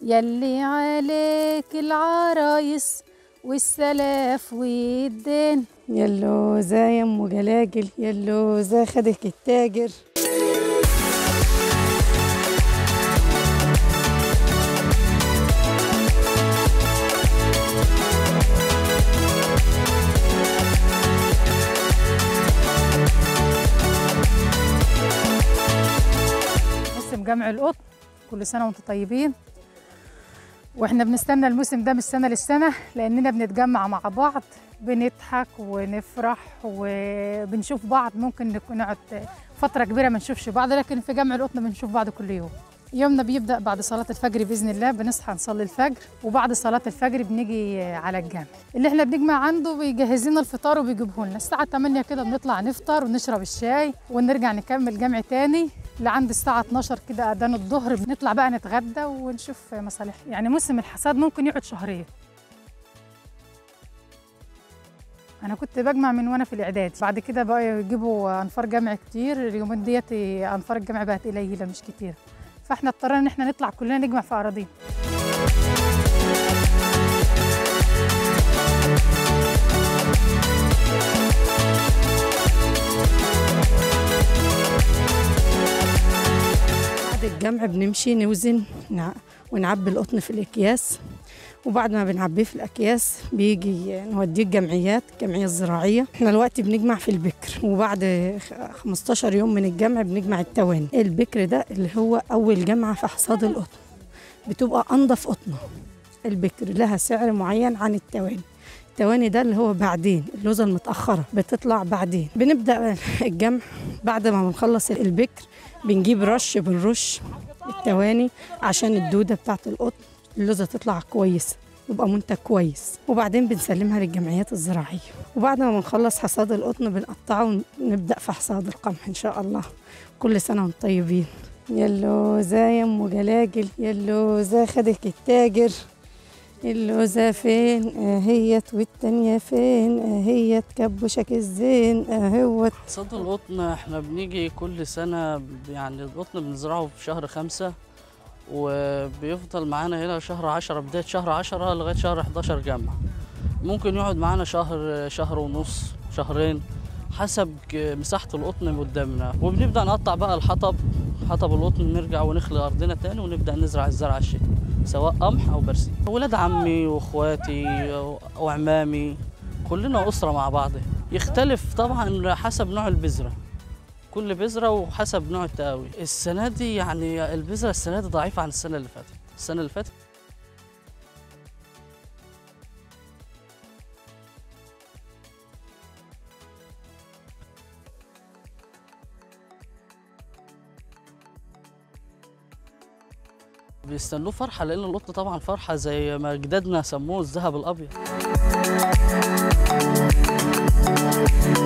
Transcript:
يلي عليك العرايس والسلاف والدين يلو زا يا ام جلاجل يلو زا خدك التاجر موسم جمع القطن كل سنة وانتم طيبين واحنا بنستنى الموسم ده من السنة للسنة لأننا بنتجمع مع بعض بنضحك ونفرح وبنشوف بعض ممكن نكون نقعد فترة كبيرة ما نشوفش بعض لكن في جمع القطن بنشوف بعض كل يوم يومنا بيبدأ بعد صلاة الفجر بإذن الله بنصحى نصلي الفجر وبعد صلاة الفجر بنيجي على الجامع اللي احنا بنجمع عنده بيجهز لنا الفطار وبيجيبه لنا الساعة 8 كده بنطلع نفطر ونشرب الشاي ونرجع نكمل جمع تاني لعند الساعة 12 كده أذان الظهر بنطلع بقى نتغدى ونشوف مصالح يعني موسم الحصاد ممكن يقعد شهرين أنا كنت بجمع من وأنا في الإعداد بعد كده بقى يجيبوا أنفار جمع كتير اليومين ديت أنفار الجمع بقت قليلة مش كتير فاحنا اضطرينا ان احنا نطلع كلنا نجمع في اراضينا بعد الجمع بنمشي نوزن نع- ونعبي القطن في الأكياس وبعد ما بنعبيه في الأكياس بيجي نوديه الجمعيات الجمعية الزراعية احنا دلوقتي بنجمع في البكر وبعد خ- 15 يوم من الجمع بنجمع التواني البكر ده اللي هو أول جمعة في حصاد القطن بتبقى أنضف قطنة البكر لها سعر معين عن التواني التواني ده اللي هو بعدين اللوزة المتأخرة بتطلع بعدين بنبدأ الجمع بعد ما بنخلص البكر بنجيب رش بنرش التواني عشان الدودة بتاعت القطن اللوزة تطلع كويسة يبقى منتج كويس وبعدين بنسلمها للجمعيات الزراعية وبعد ما بنخلص حصاد القطن بنقطعه ونبدأ في حصاد القمح إن شاء الله كل سنة وانتم طيبين يلو زا يا ام جلاجل يلو زا خدك التاجر اللوزة فين اهيت والتانية فين اهيت كبشك الزين اهوت حصاد القطن احنا بنيجي كل سنة ب- يعني القطن بنزرعه في شهر خمسة وبيفضل معانا هنا شهر عشرة بداية شهر عشرة لغاية شهر 11 جمع ممكن يقعد معانا شهر شهر ونص شهرين حسب ك- مساحة القطن قدامنا وبنبدأ نقطع بقى الحطب حطب القطن نرجع ونخلي أرضنا تاني ونبدأ نزرع الزرع الشتوي سواء قمح أو برسيم ولاد عمي وإخواتي وعمامي كلنا أسرة مع بعض يختلف طبعا حسب نوع البذرة كل بذرة وحسب نوع التقاوي السنة دي يعني البذرة السنة دي ضعيفة عن السنة اللي فاتت السنة اللي فاتت بيستنوه فرحة لأن القطن طبعا فرحة زي ما أجدادنا سموه الذهب الأبيض